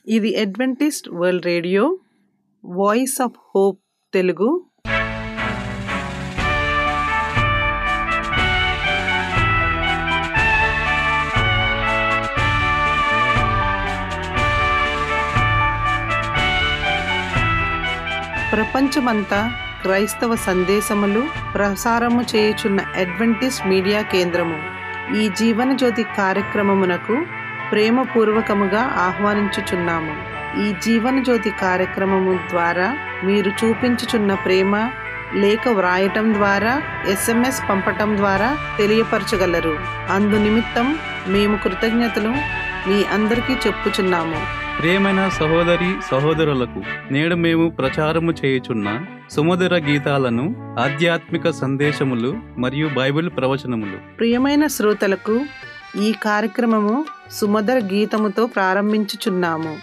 ఇది Adventist world radio voice of hope Telugu ప్రపంచమంతా క్రైస్తవ సందేశములు ప్రసారము చేయుచున్న అడ్వెంటిస్ట్ మీడియా కేంద్రము ఈ జీవన జ్యోతి కార్యక్రమమునకు ప్రేమపూర్వకముగా ఆహ్వానించుచున్నాము ఈ జీవన జ్యోతి కార్యక్రమము ద్వారా మీరు చూపించుచున్న ప్రేమ లేఖ వ్రాయటం ద్వారా ఎస్ఎంఎస్ పంపటం ద్వారా తెలియపరచగలరు అందు నిమిత్తం మేము కృతజ్ఞతలు మీ అందరికీ చెప్పుచున్నాము ప్రియమైన సహోదరి సహోదరులకు నేడు మేము ప్రచారము చేయుచున్న సుమధుర గీతాలను ఆధ్యాత్మిక సందేశములు మరియు బైబిల్ ప్రవచనములు ప్రియమైన శ్రోతలకు ఈ కార్యక్రమము సుమధుర గీతముతో ప్రారంభించుచున్నాము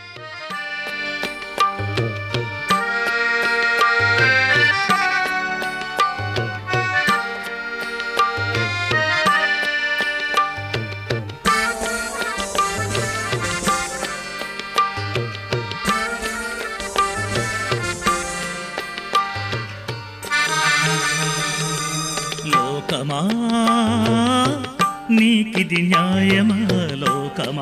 లోకమా నీకిది న్యాయమా లోకమా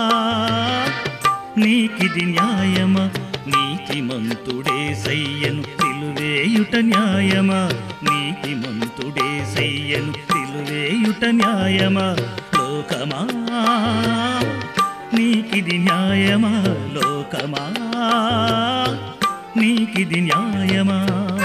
నీకిది న్యాయమా నీతిమంతుడే సయ్యను తిలువేయుట న్యాయమా నీతిమంతుడే సయ్యను తిలువేయుట న్యాయమా లోకమా నీకిది న్యాయమా లోకమా నీకిది న్యాయమా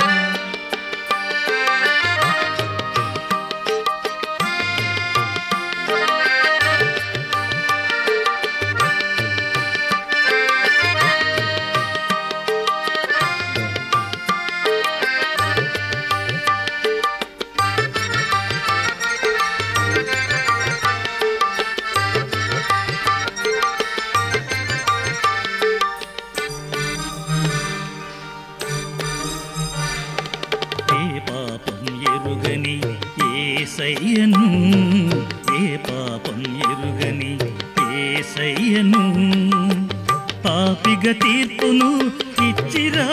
ఏ పాపం ఎరుగని ఏ సయ్యను ఏ పాపం ఎరుగని ఏ సయ్యను పాపిగ తీర్పును ఇచ్చిరా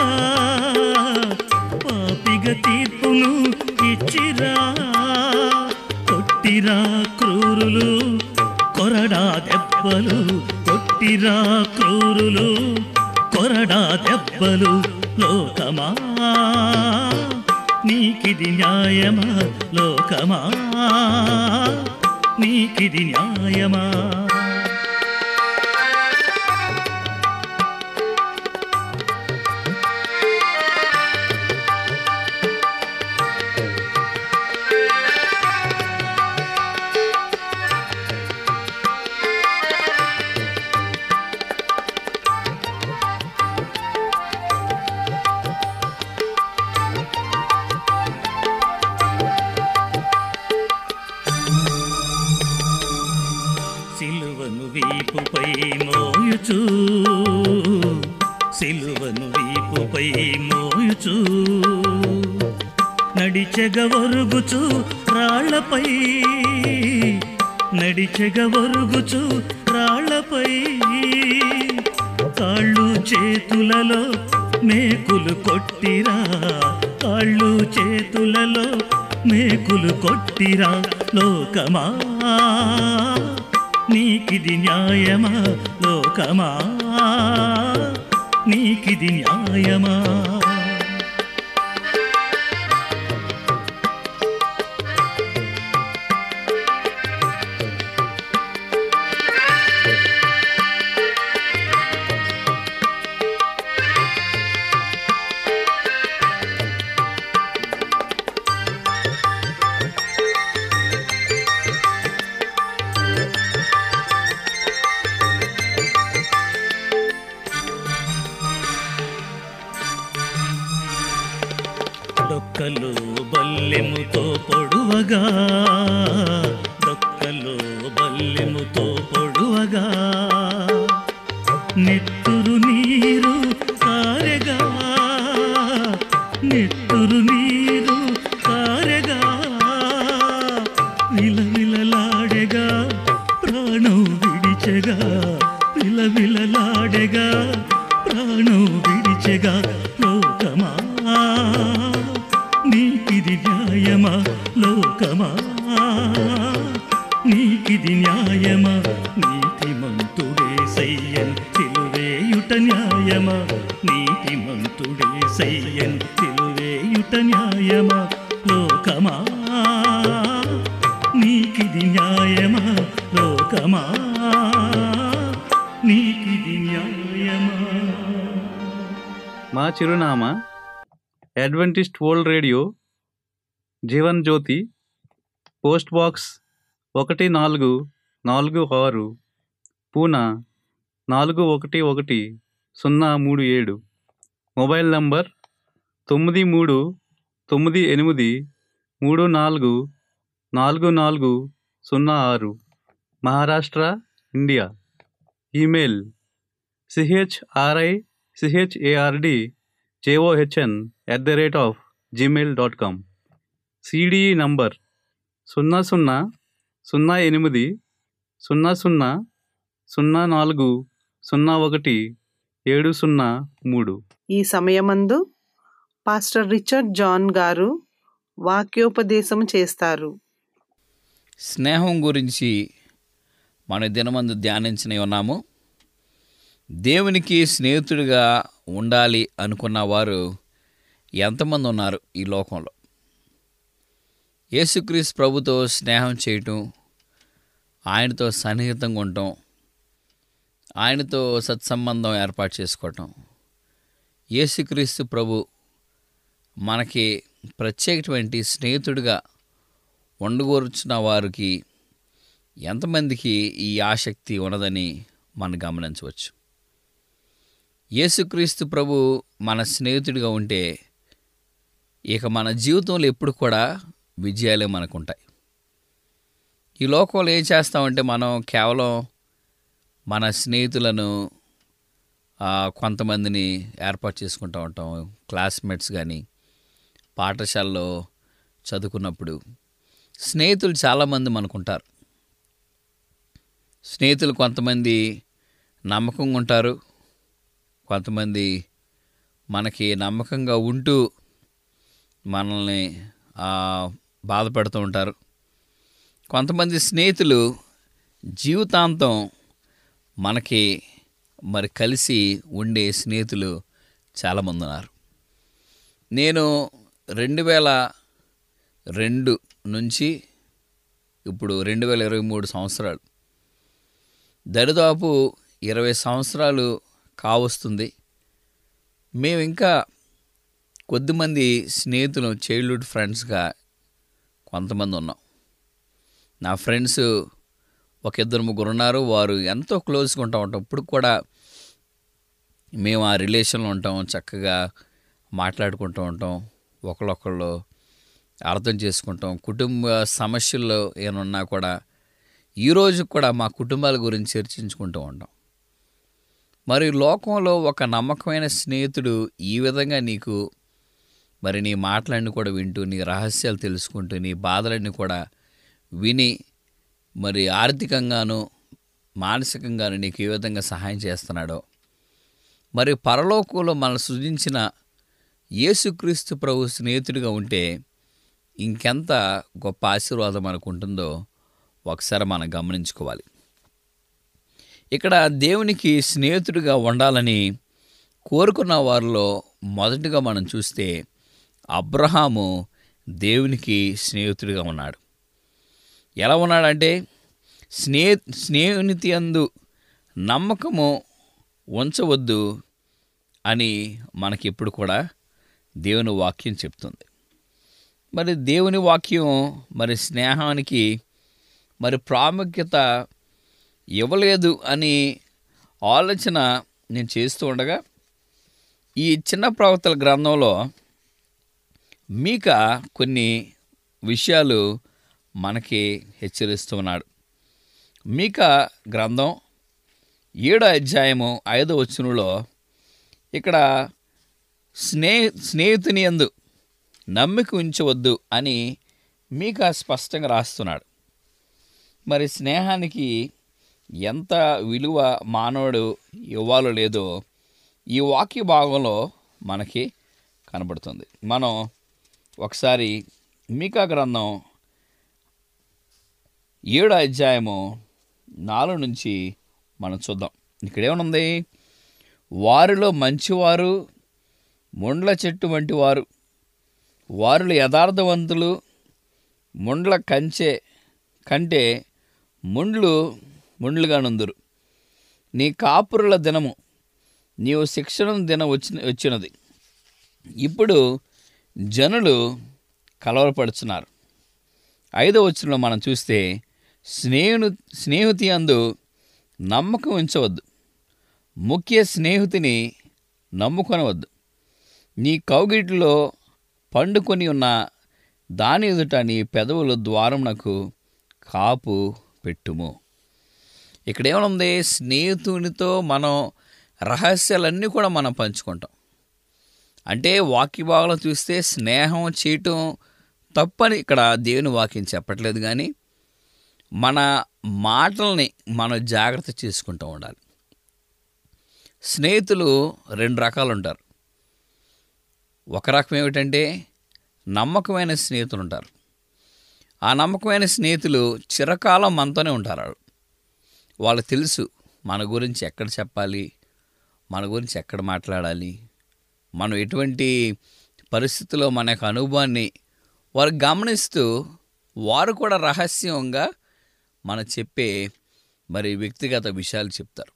పాపిగ తీర్పును ఇచ్చిరా కొట్టిరా క్రూరులు కొరడా దెబ్బలు కొట్టిరా క్రూరులు కొరడా దెబ్బలు లోకమా నీకిది న్యాయమా లోకమా నీకిది న్యాయమా సిలువను వీపుపై మోయుచు సిలువను వీపుపై మోయుచు నడిచెగ ఒరుగుచు రాళ్లపై నడిచెగ ఒరుగుచు రాళ్లపై కాళ్ళు చేతులలో మేకులు కొట్టిరా కాళ్ళు చేతులలో మేకులు కొట్టిరా లోకమా నీకిది న్యాయమా లోకమా నీకిది న్యాయమా డొక్కలు బల్లెముతో పొడువగా డొక్కలు బల్లెముతో పొడువగా నెత్తురు నీరు కారెగా నెత్తురు నీరు కారెగా విలవిలలాడెగా ప్రాణం విడిచెగా విలవిలలాడెగా కారెగా ప్రాణం విడిచెగా లోకమా నీకిది న్యాయమా లోకమా నీకిది న్యాయమా నీతిమంతుడే సయ్యన్ సిలువేయుట న్యాయమా నీతిమంతుడే సయ్యన్ సిలువేయుట న్యాయమా లోకమా నీకిది న్యాయమా లోకమా నీకిది న్యాయమా మా చిరునామా Adventist world radio Jeevan Jyothi post box ఒకటి నాలుగు నాలుగు ఆరు పూనా నాలుగు ఒకటి ఒకటి సున్నా మూడు ఏడు మొబైల్ నంబర్ తొమ్మిది మూడు తొమ్మిది ఎనిమిది మూడు నాలుగు నాలుగు నాలుగు సున్నా ఆరు Maharashtra India email C H R I C H A R D J O H N at the rate of Gmail dot com C D E number సున్నా సున్నా సున్నా ఎనిమిది సున్నా సున్నా సున్నా నాలుగు సున్నా ఒకటి ఏడు సున్నా మూడు ఈ సమయమందు పాస్టర్ రిచర్డ్ జాన్ గారు వాక్యోపదేశం చేస్తారు స్నేహం గురించి మన దినమందు ధ్యానించని ఉన్నాము దేవునికి స్నేహితుడిగా ఉండాలి అనుకున్న వారు ఎంతమంది ఉన్నారు ఈ లోకంలో యేసుక్రీస్తు ప్రభుతో స్నేహం చేయటం ఆయనతో సన్నిహితంగా ఉండటం ఆయనతో సత్సంబంధం ఏర్పాటు చేసుకోవటం యేసుక్రీస్తు ప్రభు మనకి ప్రత్యేకటువంటి స్నేహితుడిగా ఉండగోరుచున్న వారికి ఎంతమందికి ఈ ఆసక్తి ఉన్నదని మనం గమనించవచ్చు యేసుక్రీస్తు ప్రభు మన స్నేహితుడిగా ఉంటే ఇక మన జీవితంలో ఎప్పుడు కూడా విజయాలే మనకు ఉంటాయి ఈ లోకంలో ఏం చేస్తామంటే మనం కేవలం మన స్నేహితులను ఆ, కొంతమందిని ఏర్పాటు చేసుకుంటూ ఉంటాం క్లాస్మేట్స్ కానీ పాఠశాలలో చదువుకున్నప్పుడు స్నేహితులు చాలామంది మనకుంటారు స్నేహితులు కొంతమంది నమ్మకంగా ఉంటారు కొంతమంది మనకి నమ్మకంగా ఉంటూ మనల్ని ఆ, బాధ పెడుతూ ఉంటారు కొంతమంది స్నేహితులు జీవితాంతం మనకి మరి కలిసి ఉండే స్నేహితులు చాలామంది ఉన్నారు నేను రెండు వేల రెండు నుంచి ఇప్పుడు రెండు వేల ఇరవై మూడు సంవత్సరాలు దరిదాపు ఇరవై సంవత్సరాలు కావస్తుంది మేము ఇంకా కొద్దిమంది స్నేహితులు చైల్డ్హుడ్ ఫ్రెండ్స్గా కొంతమంది ఉన్నాం నా ఫ్రెండ్స్ ఒక ఇద్దరు ముగ్గురు ఉన్నారు వారు ఎంతో క్లోజ్గా ఉంటా ఉంటాం ఇప్పుడు కూడా మేము ఆ రిలేషన్లో ఉంటాం చక్కగా మాట్లాడుకుంటూ ఉంటాం ఒకళ్ళొకళ్ళు అర్థం చేసుకుంటాం కుటుంబ సమస్యల్లో ఏమన్నా కూడా ఈరోజు కూడా మా కుటుంబాల గురించి చర్చించుకుంటూ ఉంటాం మరి లోకంలో ఒక నమ్మకమైన స్నేహితుడు ఈ విధంగా నీకు మరి నీ మాటలన్నీ కూడా వింటూ నీ రహస్యాలు తెలుసుకుంటూ నీ బాధలన్నీ కూడా విని మరి ఆర్థికంగాను మానసికంగాను నీకు ఏ విధంగా సహాయం చేస్తున్నాడో మరి పరలోకంలో మన సృజించిన యేసుక్రీస్తు ప్రభు స్నేహితుడిగా ఉంటే ఇంకెంత గొప్ప ఆశీర్వాదం మనకు ఉంటుందో ఒకసారి మనం గమనించుకోవాలి ఇక్కడ దేవునికి స్నేహితుడిగా ఉండాలని కోరుకున్న వారిలో మొదటిగా మనం చూస్తే అబ్రహాము దేవునికి స్నేహితుడిగా ఉన్నాడు ఎలా ఉన్నాడంటే స్నే స్నేహితుని అందు నమ్మకము ఉంచవద్దు అని మనకి ఎప్పుడు కూడా దేవుని వాక్యం చెప్తుంది మరి దేవుని వాక్యం మరి స్నేహానికి మరి ప్రాముఖ్యత ఇవ్వలేదు అని ఆలోచన నేను చేస్తూ ఉండగా ఈ చిన్న ప్రవక్తల గ్రంథంలో మీక కొన్ని విషయాలు మనకి హెచ్చరిస్తూ ఉన్నాడు మీక గ్రంథం ఏడో అధ్యాయము ఐదో వచనంలో ఇక్కడ స్నే స్నేహితుని యందు నమ్మిక ఉంచవద్దు అని మీక స్పష్టంగా రాస్తున్నాడు మరి స్నేహానికి ఎంత విలువ మానవుడు ఇవ్వాలో లేదో ఈ వాక్య భాగంలో మనకి కనబడుతుంది మనం ఒకసారి మీకా గ్రంథం ఏడో అధ్యాయము నాలుగు నుంచి మనం చూద్దాం ఇక్కడ ఏమనుంది వారిలో మంచివారు ముండ్ల చెట్టు వంటి వారు వారిలో యథార్థవంతులు ముండ్ల కంచె కంటే ముండ్లు ముండ్లుగా నుందురు నీ కాపురుల దినము నీవు శిక్షణ దినం వచ్చి వచ్చినది ఇప్పుడు జనులు కలవరపడుచున్నారు ఐదో వచనంలో మనం చూస్తే స్నేహును స్నేహితి అందు నమ్మకం ఉంచవద్దు ముఖ్య స్నేహితుని నమ్ముకొనవద్దు నీ కౌగిటిలో పండుకొని ఉన్న దాని ఎదుట నీ పెదవులు ద్వారమునకు కాపు పెట్టుము ఇక్కడ ఏమనుంది స్నేహితునితో మనం రహస్యాలన్నీ కూడా మనం పంచుకుంటాం అంటే వాక్య భాగంలో చూస్తే స్నేహం చేయటం తప్పని ఇక్కడ దేవుని వాక్యం చెప్పట్లేదు కానీ మన మాటల్ని మనం జాగ్రత్త చేసుకుంటూ ఉండాలి స్నేహితులు రెండు రకాలు ఉంటారు ఒక రకం ఏమిటంటే నమ్మకమైన స్నేహితులు ఉంటారు ఆ నమ్మకమైన స్నేహితులు చిరకాలం మనతోనే ఉంటారు వాళ్ళు. వాళ్ళకి తెలుసు మన గురించి ఎక్కడ చెప్పాలి మన గురించి ఎక్కడ మాట్లాడాలి మనం ఎటువంటి పరిస్థితుల్లో మన యొక్క అనుభవాన్ని వారు గమనిస్తూ వారు కూడా రహస్యంగా మన చెప్పే మరి వ్యక్తిగత విషయాలు చెప్తారు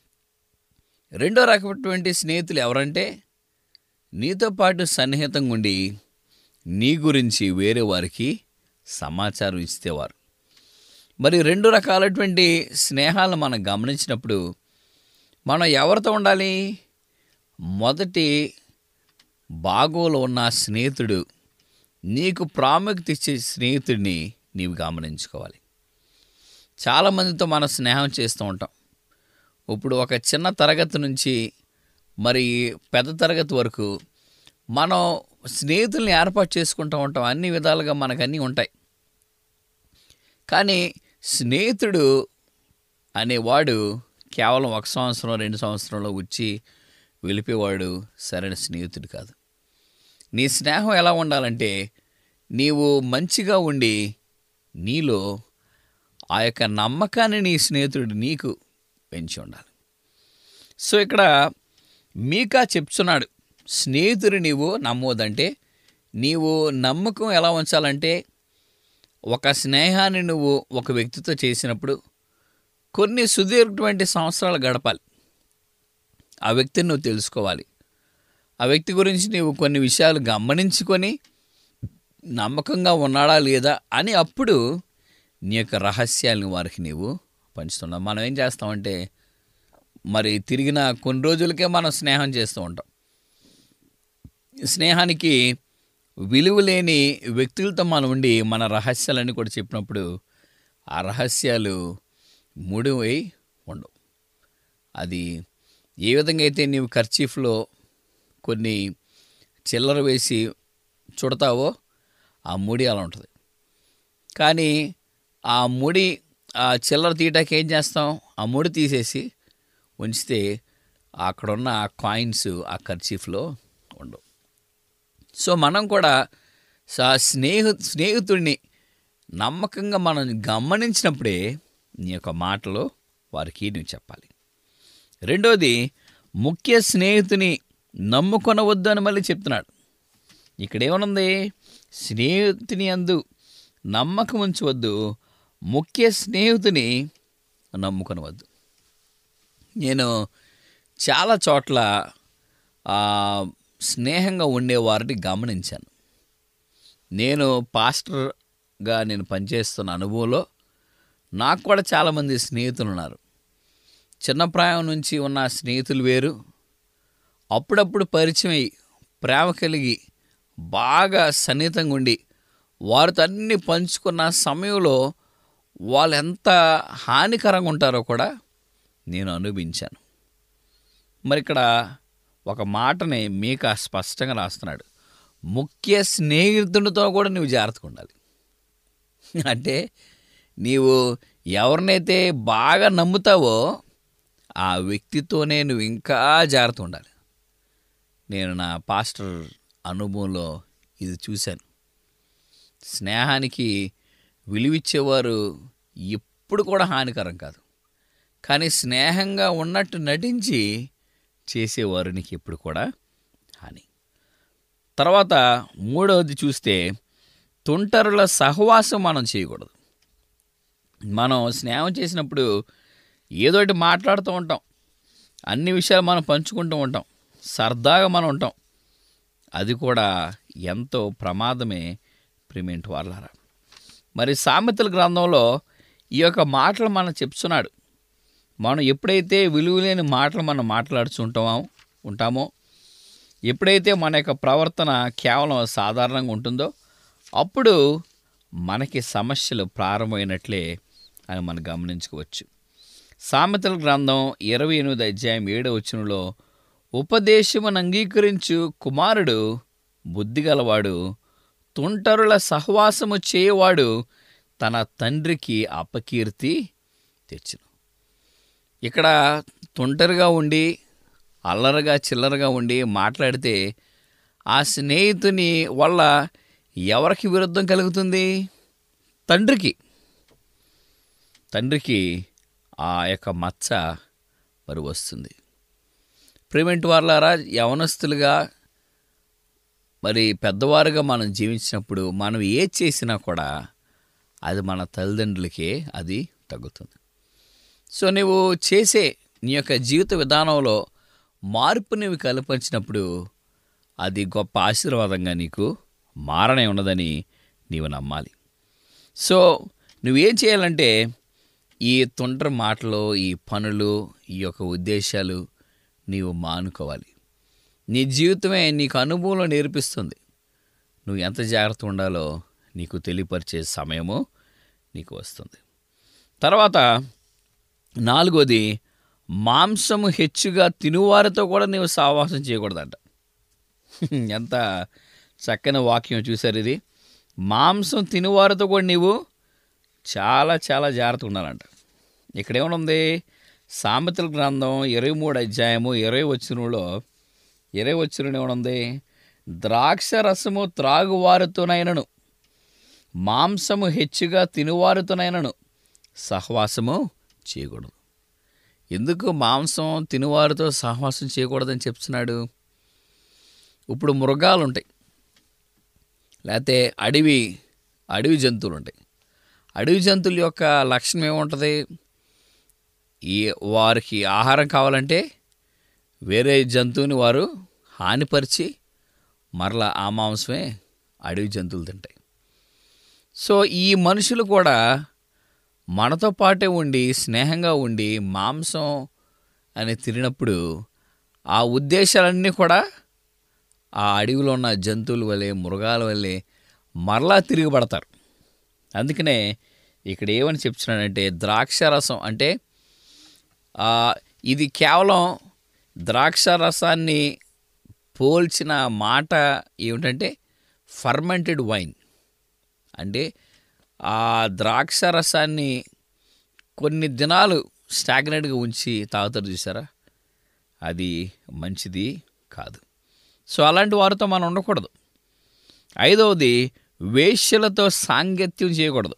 రెండో రకమైనటువంటి స్నేహితులు ఎవరంటే నీతో పాటు సన్నిహితంగా ఉండి నీ గురించి వేరే వారికి సమాచారం ఇస్తేవారు మరి రెండు రకాలటువంటి స్నేహాలను మనం గమనించినప్పుడు మనం ఎవరితో ఉండాలి మొదటి బాగోలో ఉన్న స్నేహితుడు నీకు ప్రాముఖ్యత ఇచ్చే స్నేహితుడిని నీవు గమనించుకోవాలి చాలామందితో మనం స్నేహం చేస్తూ ఉంటాం ఇప్పుడు ఒక చిన్న తరగతి నుంచి మరి పెద్ద తరగతి వరకు మనం స్నేహితుల్ని ఏర్పాటు చేసుకుంటూ ఉంటాం అన్ని విధాలుగా మనకు అన్నీ ఉంటాయి కానీ స్నేహితుడు అనేవాడు కేవలం ఒక సంవత్సరం రెండు సంవత్సరంలో వచ్చి వెళ్ళిపోయేవాడు సరైన స్నేహితుడు కాదు నీ స్నేహం ఎలా ఉండాలంటే నీవు మంచిగా ఉండి నీలో ఆ యొక్క నమ్మకాన్ని నీ స్నేహితుడు నీకు పెంచి ఉండాలి సో ఇక్కడ మీకా చెప్తున్నాడు స్నేహితుడు నీవు నమ్మోదంటే నీవు నమ్మకం ఎలా ఉంచాలంటే ఒక స్నేహాన్ని నువ్వు ఒక వ్యక్తితో చేసినప్పుడు కొన్ని సుదీర్ఘటువంటి సంవత్సరాలు గడపాలి ఆ వ్యక్తిని నువ్వు తెలుసుకోవాలి ఆ వ్యక్తి గురించి నీవు కొన్ని విషయాలు గమనించుకొని నమ్మకంగా ఉన్నాడా లేదా అని అప్పుడు నీ యొక్క రహస్యాలను వారికి నీవు పంచుతున్నావు మనం ఏం చేస్తామంటే మరి తిరిగిన కొన్ని రోజులకే మనం స్నేహం చేస్తూ ఉంటాం స్నేహానికి విలువ లేని వ్యక్తులతో మనం ఉండి మన రహస్యాలన్నీ కూడా చెప్పినప్పుడు ఆ రహస్యాలు ముడివై ఉండవు అది ఏ విధంగా అయితే నీవు ఖర్చీఫ్లో కొన్ని చిల్లర వేసి చుడతావో ఆ ముడి అలా ఉంటుంది కానీ ఆ ముడి ఆ చిల్లర తీయటానికి ఏం చేస్తాం ఆ ముడి తీసేసి ఉంచితే అక్కడున్న ఆ కాయిన్స్ ఆ ఖర్చీఫ్లో ఉండవు సో మనం కూడా స- స్నేహి స్నేహితుడిని నమ్మకంగా మనం గమనించినప్పుడే నీ యొక్క మాటలు వారికి నువ్వు చెప్పాలి రెండోది ముఖ్య స్నేహితుని నమ్ముకొనవద్దు అని మళ్ళీ చెప్తున్నాడు ఇక్కడ ఏమనుంది స్నేహితుని అందు నమ్మకం ఉంచవద్దు ముఖ్య స్నేహితుని నమ్ముకొనవద్దు నేను చాలా చోట్ల ఆ, స్నేహంగా ఉండేవారిని గమనించాను నేను పాస్టర్గా నేను పనిచేస్తున్న అనుభవంలో నాకు కూడా చాలామంది స్నేహితులు ఉన్నారు చిన్న ప్రాయం నుంచి ఉన్న స్నేహితులు వేరు అప్పుడప్పుడు పరిచయం అయ్యి ప్రేమ కలిగి బాగా సన్నిహితంగా ఉండి వారితో అన్ని పంచుకున్న సమయంలో వాళ్ళు ఎంత హానికరంగా ఉంటారో కూడా నేను అనుభవించాను మరి ఇక్కడ ఒక మాటని మీక స్పష్టంగా రాస్తున్నాడు ముఖ్య స్నేహితునితో కూడా నువ్వు జాగ్రత్తగా ఉండాలి అంటే నీవు ఎవరినైతే బాగా నమ్ముతావో ఆ వ్యక్తితోనే నువ్వు ఇంకా జాగ్రత్త ఉండాలి నేను నా పాస్టర్ అనుభవంలో ఇది చూశాను స్నేహానికి విలువిచ్చేవారు ఎప్పుడు కూడా హానికరం కాదు కానీ స్నేహంగా ఉన్నట్టు నటించి చేసేవారు నీకు ఎప్పుడు కూడా హాని తర్వాత మూడవది చూస్తే తుంటరుల సహవాసం మనం చేయకూడదు మనం స్నేహం చేసినప్పుడు ఏదోటి మాట్లాడుతూ ఉంటాం అన్ని విషయాలు మనం పంచుకుంటూ ఉంటాం సరదాగా మనం ఉంటాం అది కూడా ఎంతో ప్రమాదమే ప్రిమెంట్ వాళ్ళారా మరి సామెతల గ్రంథంలో ఈ యొక్క మాటలు మనం చెప్తున్నాడు మనం ఎప్పుడైతే విలువలేని మాటలు మనం మాట్లాడుతుంటామో ఉంటామో ఎప్పుడైతే మన యొక్క ప్రవర్తన కేవలం సాధారణంగా ఉంటుందో అప్పుడు మనకి సమస్యలు ప్రారంభమైనట్లే అని మనం గమనించుకోవచ్చు సామెతల గ్రంథం ఇరవై ఎనిమిది అధ్యాయం ఏడవ వచనంలో ఉపదేశమును అంగీకరించు కుమారుడు బుద్ధిగలవాడు తుంటరుల సహవాసము చేయవాడు తన తండ్రికి అపకీర్తి తెచ్చును ఇక్కడ తుంటరిగా ఉండి అల్లరగా చిల్లరగా ఉండి మాట్లాడితే ఆ స్నేహితుని వల్ల ఎవరికి విరుద్ధం కలుగుతుంది తండ్రికి తండ్రికి ఆ యొక్క మచ్చ మరి వస్తుంది ప్రేమెంట్ వాళ్ళారా యవనస్తులుగా మరి పెద్దవారుగా మనం జీవించినప్పుడు మనం ఏ చేసినా కూడా అది మన తల్లిదండ్రులకే అది తగ్గుతుంది సో నువ్వు చేసే నీ యొక్క జీవిత విధానంలో మార్పు నీవు కల్పించినప్పుడు అది గొప్ప ఆశీర్వాదంగా నీకు మారనే ఉన్నదని నీవు నమ్మాలి సో నువ్వేం చేయాలంటే ఈ తొండ్ర మాటలు ఈ పనులు ఈ యొక్క ఉద్దేశాలు నీవు మానుకోవాలి నీ జీవితమే నీకు అనుభవంలో నేర్పిస్తుంది నువ్వు ఎంత జాగ్రత్త ఉండాలో నీకు తెలియపరిచే సమయము నీకు వస్తుంది తర్వాత నాలుగోది మాంసము హెచ్చుగా తినువారితో కూడా నీవు సావాసం చేయకూడదంట ఎంత చక్కని వాక్యం చూశారు ఇది మాంసం తినువారితో కూడా నీవు చాలా చాలా జాగ్రత్త ఉండాలంట ఇక్కడ ఏమనుంది సామెతల గ్రంథం ఇరవై మూడు అధ్యాయము ఇరవై వచ్చినలో ఇరవై వచ్చిన ఏమనుంది ద్రాక్ష రసము త్రాగువారితోనైనను మాంసము హెచ్చుగా తినువారితోనైనను సహవాసము చేయకూడదు ఎందుకు మాంసం తినువారితో సహవాసం చేయకూడదని చెప్తున్నాడు ఇప్పుడు మృగాలు ఉంటాయి లేకపోతే అడవి అడవి జంతువులు ఉంటాయి అడవి జంతువుల యొక్క లక్షణం ఏముంటుంది ఈ వారికి ఆహారం కావాలంటే వేరే జంతువుని వారు హానిపరిచి మరలా ఆ మాంసమే అడవి జంతువులు తింటాయి సో ఈ మనుషులు కూడా మనతో పాటే ఉండి స్నేహంగా ఉండి మాంసం అని తిరిగినప్పుడు ఆ ఉద్దేశాలన్నీ కూడా ఆ అడవిలో ఉన్న జంతువుల వల్లే మృగాల వల్లే మరలా తిరిగిపడతారు అందుకనే ఇక్కడ ఏమని చెప్తున్నాడంటే ద్రాక్ష రసం అంటే ఆ, ఇది కేవలం ద్రాక్ష రసాన్ని పోల్చిన మాట ఏమిటంటే ఫర్మెంటెడ్ వైన్ అంటే ఆ ద్రాక్ష రసాన్ని కొన్ని దినాలు స్టాగ్నెట్గా ఉంచి తాగుతారు చూసారా అది మంచిది కాదు సో అలాంటి వారితో మనం ఉండకూడదు ఐదవది వేశ్యలతో సాంగత్యం చేయకూడదు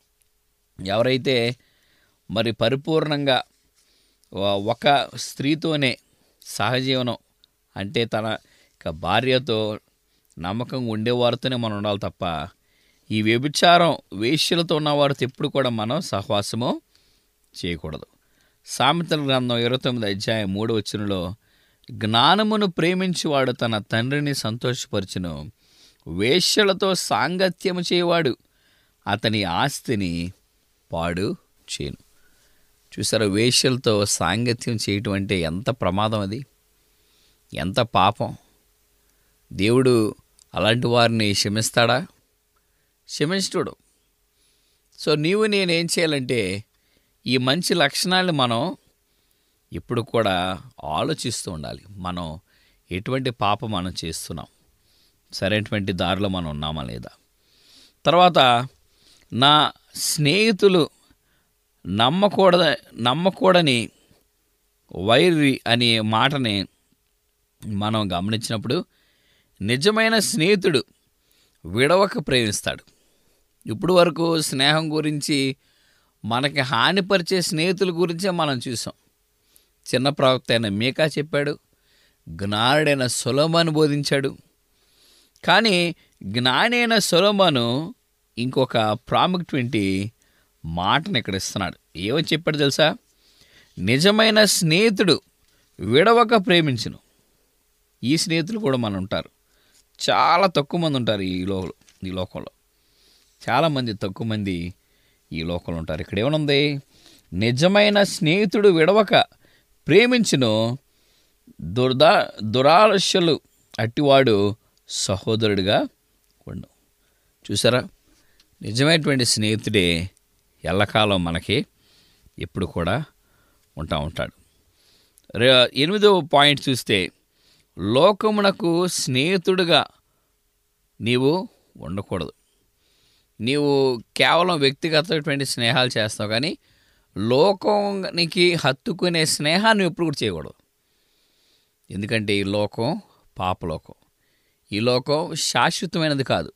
ఎవరైతే మరి పరిపూర్ణంగా వ- ఒక స్త్రీతోనే సహజీవనం అంటే తన ఇక భార్యతో నమ్మకంగా ఉండేవారితోనే మనం ఉండాలి తప్ప ఈ వ్యభిచారం వేశ్యలతో ఉన్నవారితో ఎప్పుడు కూడా మనం సహవాసము చేయకూడదు సామెతల గ్రంథం ఇరవై తొమ్మిది అధ్యాయం మూడు వచ్చినలో జ్ఞానమును ప్రేమించువాడు తన తండ్రిని సంతోషపరచును వేశ్యలతో సాంగత్యము చేయవాడు అతని ఆస్తిని పాడు చేయను చూసారా వేశ్యలతో సాంగత్యం చేయటం అంటే ఎంత ప్రమాదం అది ఎంత పాపం దేవుడు అలాంటి వారిని క్షమిస్తాడా క్షమించడు సో నీవు నేనేం చేయాలంటే ఈ మంచి లక్షణాలను మనం ఇప్పుడు కూడా ఆలోచిస్తూ ఉండాలి మనం ఎటువంటి పాపం మనం చేస్తున్నాం సరైనటువంటి దారిలో మనం ఉన్నామా లేదా తర్వాత నా స్నేహితులు నమ్మకూడద నమ్మకూడని వైరి అనే మాటని మనం గమనించినప్పుడు నిజమైన స్నేహితుడు విడవక ప్రేమిస్తాడు ఇప్పుడు వరకు స్నేహం గురించి మనకి హానిపరిచే స్నేహితుల గురించే మనం చూసాం చిన్న ప్రవక్త అయిన మీకా చెప్పాడు జ్ఞానుడైన సొలమాను బోధించాడు కానీ జ్ఞాని అయిన సొలమాను ఇంకొక ప్రాముఖ్యమైన మాటను ఇక్కడ ఇస్తున్నాడు ఏమని చెప్పాడు తెలుసా నిజమైన స్నేహితుడు విడవక ప్రేమించును ఈ స్నేహితులు కూడా మన ఉంటారు చాలా తక్కువ మంది ఉంటారు ఈ లో ఈ లోకంలో చాలామంది తక్కువ మంది ఈ లోకంలో ఉంటారు ఇక్కడ ఏమనుంది నిజమైన స్నేహితుడు విడవక ప్రేమించును దుర్దా దురాలస్యలు అట్టివాడు సహోదరుడిగా ఉండు చూసారా నిజమైనటువంటి స్నేహితుడే ఎల్లకాలం మనకి ఎప్పుడు కూడా ఉంటా ఉంటాడు రే ఎనిమిదవ పాయింట్ చూస్తే లోకమునకు స్నేహితుడిగా నీవు ఉండకూడదు నీవు కేవలం వ్యక్తిగతమైనటువంటి స్నేహాలు చేస్తావు కానీ లోకానికి హత్తుకునే స్నేహాన్ని ఎప్పుడు కూడా చేయకూడదు ఎందుకంటే ఈ లోకం పాపలోకం ఈ లోకం శాశ్వతమైనది కాదు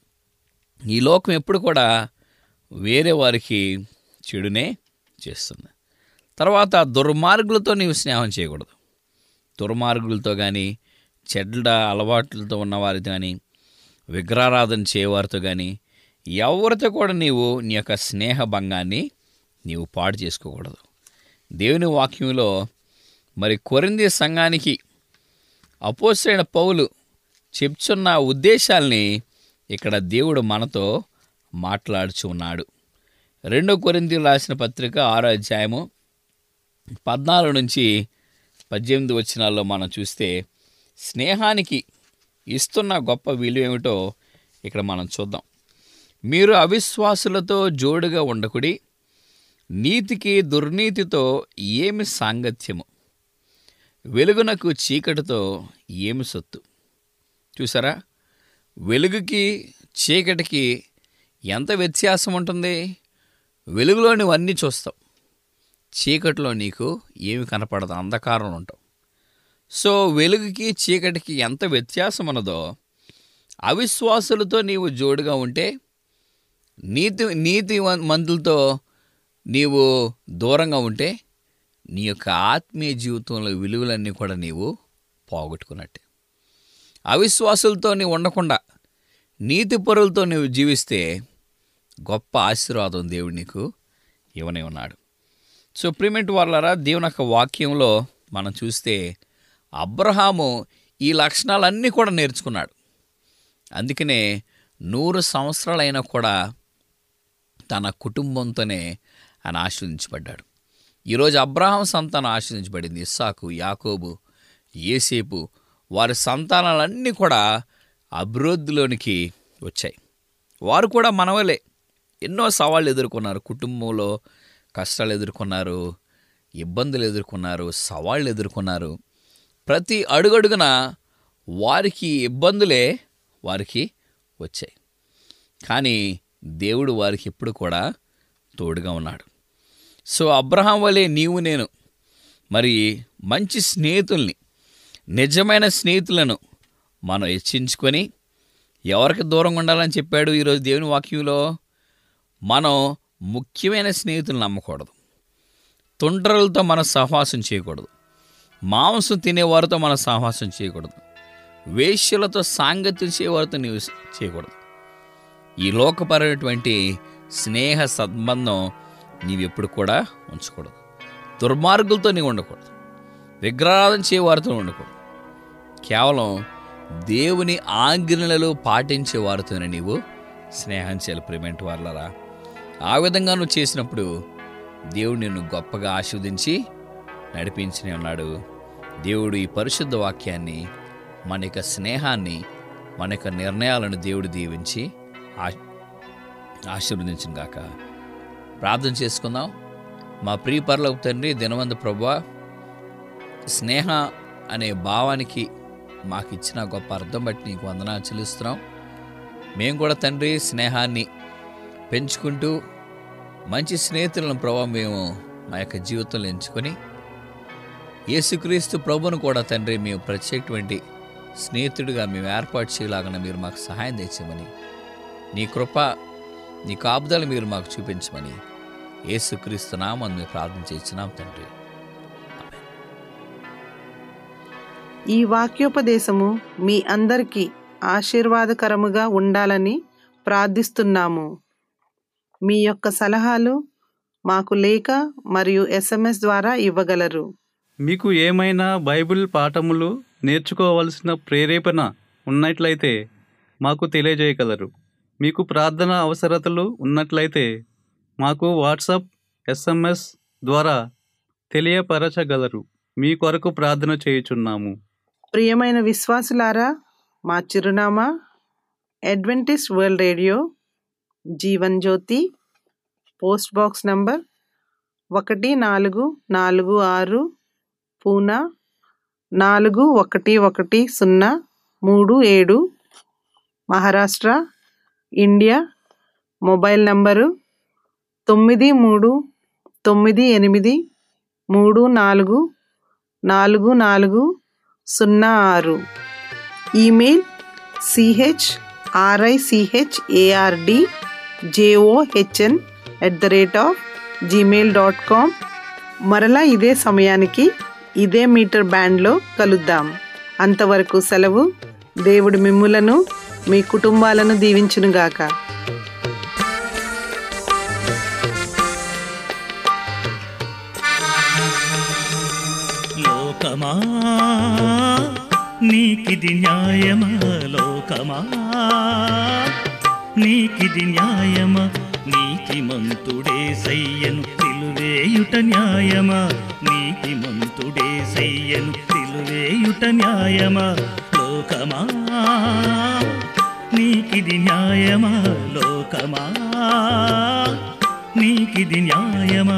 ఈ లోకం ఎప్పుడు కూడా వేరే వారికి చెడునే చేస్తుంది తర్వాత దుర్మార్గులతో నీవు స్నేహం చేయకూడదు దుర్మార్గులతో కానీ చెడ్డ అలవాట్లతో ఉన్నవారితో కానీ విగ్రహారాధన చేయవారితో కానీ ఎవరితో కూడా నీవు నీ యొక్క స్నేహ భంగాన్ని నీవు పాడు చేసుకోకూడదు దేవుని వాక్యంలో మరి కొరింది సంఘానికి అపోసైన పౌలు చెప్తున్న ఉద్దేశాల్ని ఇక్కడ దేవుడు మనతో మాట్లాడుచు ఉన్నాడు రెండో కొరింది రాసిన పత్రిక ఆరో అధ్యాయము పద్నాలుగు నుంచి పద్దెనిమిది వచనాల్లో మనం చూస్తే స్నేహానికి ఇస్తున్న గొప్ప విలువ ఏమిటో ఇక్కడ మనం చూద్దాం మీరు అవిశ్వాసులతో జోడుగా ఉండకుడి నీతికి దుర్నీతితో ఏమి సాంగత్యము వెలుగునకు చీకటితో ఏమి సొత్తు చూసారా వెలుగుకి చీకటికి ఎంత వ్యత్యాసం ఉంటుంది వెలుగులో నువ్వు అన్నీ చూస్తావు చీకటిలో నీకు ఏమి కనపడదు అంధకారం ఉంటావు సో వెలుగుకి చీకటికి ఎంత వ్యత్యాసం ఉన్నదో అవిశ్వాసులతో నీవు జోడుగా ఉంటే నీతి నీతి మందులతో నీవు దూరంగా ఉంటే నీ యొక్క ఆత్మీయ జీవితంలో విలువలన్నీ కూడా నీవు పోగొట్టుకున్నట్టే అవిశ్వాసులతో నీవు ఉండకుండా నీతి పరులతో నీవు జీవిస్తే గొప్ప ఆశీర్వాదం దేవుడు నీకు ఇవ్వనే ఉన్నాడు సో ప్రిమెంట్ వాళ్ళరా దేవుని యొక్క వాక్యంలో మనం చూస్తే అబ్రహాము ఈ లక్షణాలన్నీ కూడా నేర్చుకున్నాడు అందుకనే నూరు సంవత్సరాలైనా కూడా తన కుటుంబంతోనే ఆయన ఆశ్రదించబడ్డాడు ఈరోజు అబ్రహాం సంతానం ఆశ్రదించబడింది ఇస్సాకు యాకోబు ఏసేపు వారి సంతానాలన్నీ కూడా అభివృద్ధిలోనికి వచ్చాయి వారు కూడా మనవలే ఎన్నో సవాళ్ళు ఎదుర్కొన్నారు కుటుంబంలో కష్టాలు ఎదుర్కొన్నారు ఇబ్బందులు ఎదుర్కొన్నారు సవాళ్ళు ఎదుర్కొన్నారు ప్రతి అడుగడుగున వారికి ఇబ్బందులే వారికి వచ్చాయి కానీ దేవుడు వారికి ఎప్పుడు కూడా తోడుగా ఉన్నాడు సో అబ్రహాం వలె నీవు నేను మరి మంచి స్నేహితుల్ని నిజమైన స్నేహితులను మనం హెచ్చించుకొని ఎవరికి దూరంగా ఉండాలని చెప్పాడు ఈరోజు దేవుని వాక్యంలో మనం ముఖ్యమైన స్నేహితులను నమ్మకూడదు తుండ్రలతో మనం సహవాసం చేయకూడదు మాంసం తినేవారితో మనం సహవాసం చేయకూడదు వేశ్యలతో సాంగత్యం చేయవారితో నీవు చేయకూడదు ఈ లోకపరమైనటువంటి స్నేహ సద్బంధం నీవెప్పుడు కూడా ఉంచకూడదు దుర్మార్గులతో నీవు ఉండకూడదు విగ్రహారాధన చేయవారితో ఉండకూడదు కేవలం దేవుని ఆజ్ఞలలో పాటించే వారితోనే నీవు స్నేహం చేయాలి ప్రిమెంట్ వాళ్ళరా ఆ విధంగా నువ్వు చేసినప్పుడు దేవుడు నిన్ను గొప్పగా ఆస్వాదించి నడిపించని ఉన్నాడు దేవుడు ఈ పరిశుద్ధ వాక్యాన్ని మన యొక్క స్నేహాన్ని మన యొక్క నిర్ణయాలను దేవుడు దీవించి ఆ ఆశీర్వదించిన గాక ప్రార్థన చేసుకుందాం మా ప్రియ పరలోక తండ్రి దినవంత ప్రభా స్నేహ అనే భావానికి మాకు ఇచ్చిన గొప్ప అర్థం బట్టి నీకు వందనాలు చెల్లిస్తున్నాం మేము కూడా తండ్రి స్నేహాన్ని పెంచుకుంటూ మంచి స్నేహితులను ప్రభావ మేము మా యొక్క జీవితంలో ఎంచుకొని యేసుక్రీస్తు ప్రభును కూడా తండ్రి మేము ప్రత్యేకటువంటి స్నేహితుడిగా మేము ఏర్పాటు చేయలాగా మీరు మాకు సహాయం తెచ్చమని నీ కృప నీ కాపుదలు మీరు మాకు చూపించమని యేసుక్రీస్తు నామం మేము ప్రార్థన చేస్తున్నాం తండ్రి ఈ వాక్యోపదేశము మీ అందరికీ ఆశీర్వాదకరముగా ఉండాలని ప్రార్థిస్తున్నాము మీ యొక్క సలహాలు మాకు లేఖ మరియు ఎస్ఎంఎస్ ద్వారా ఇవ్వగలరు మీకు ఏమైనా బైబిల్ పాఠములు నేర్చుకోవలసిన ప్రేరేపణ ఉన్నట్లయితే మాకు తెలియజేయగలరు మీకు ప్రార్థన అవసరతలు ఉన్నట్లయితే మాకు వాట్సాప్ ఎస్ఎంఎస్ ద్వారా తెలియపరచగలరు మీ కొరకు ప్రార్థన చేయుచున్నాము ప్రియమైన విశ్వాసులారా మా చిరునామా Adventist world radio Jeevan Jyothi post box number ఒకటి నాలుగు నాలుగు ఆరు పూనా నాలుగు ఒకటి ఒకటి సున్నా మూడు ఏడు మహారాష్ట్ర ఇండియా మొబైల్ నంబరు తొమ్మిది మూడు తొమ్మిది ఎనిమిది మూడు నాలుగు నాలుగు నాలుగు సున్నా ఆరు email C H R I C H A R D J O H N at the rate of Gmail dot com మరలా ఇదే సమయానికి ఇదే మీటర్ బ్యాండ్లో కలుద్దాం అంతవరకు సెలవు దేవుడు మిమ్ములను మీ కుటుంబాలను దీవించునుగాక లోకమా నీకిది న్యాయమా లోకమా నీకిది న్యాయమా నీతిమంతుడే సయ్యను సిలువేయుట న్యాయమా నీతిమంతుడే సయ్యను సిలువేయుట న్యాయమా లోకమా నీకిది న్యాయమా లోకమా నీకిది న్యాయమా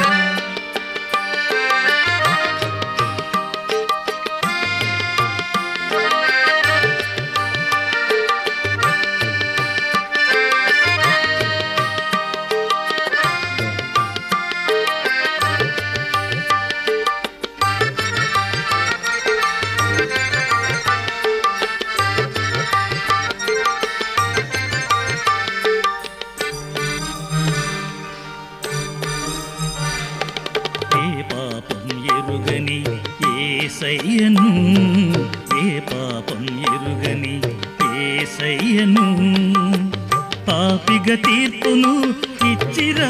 ఏ పాపం ఎరుగని ఏ సయ్యను ఏ పాపం ఎరుగని ఏ సయ్యను పాపిగ తీర్పును ఇచ్చిరా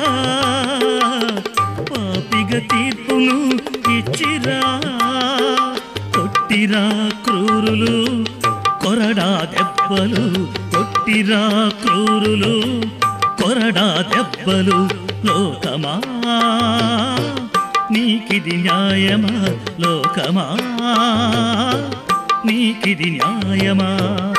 పాపిగ తీర్పును ఇచ్చిరా కొట్టిరా క్రూరులు కొరడా దెబ్బలు కొట్టిరా క్రూరులు కొరడా దెబ్బలు లోకమా నీకిది న్యాయమా లోకమా నీకిది న్యాయమా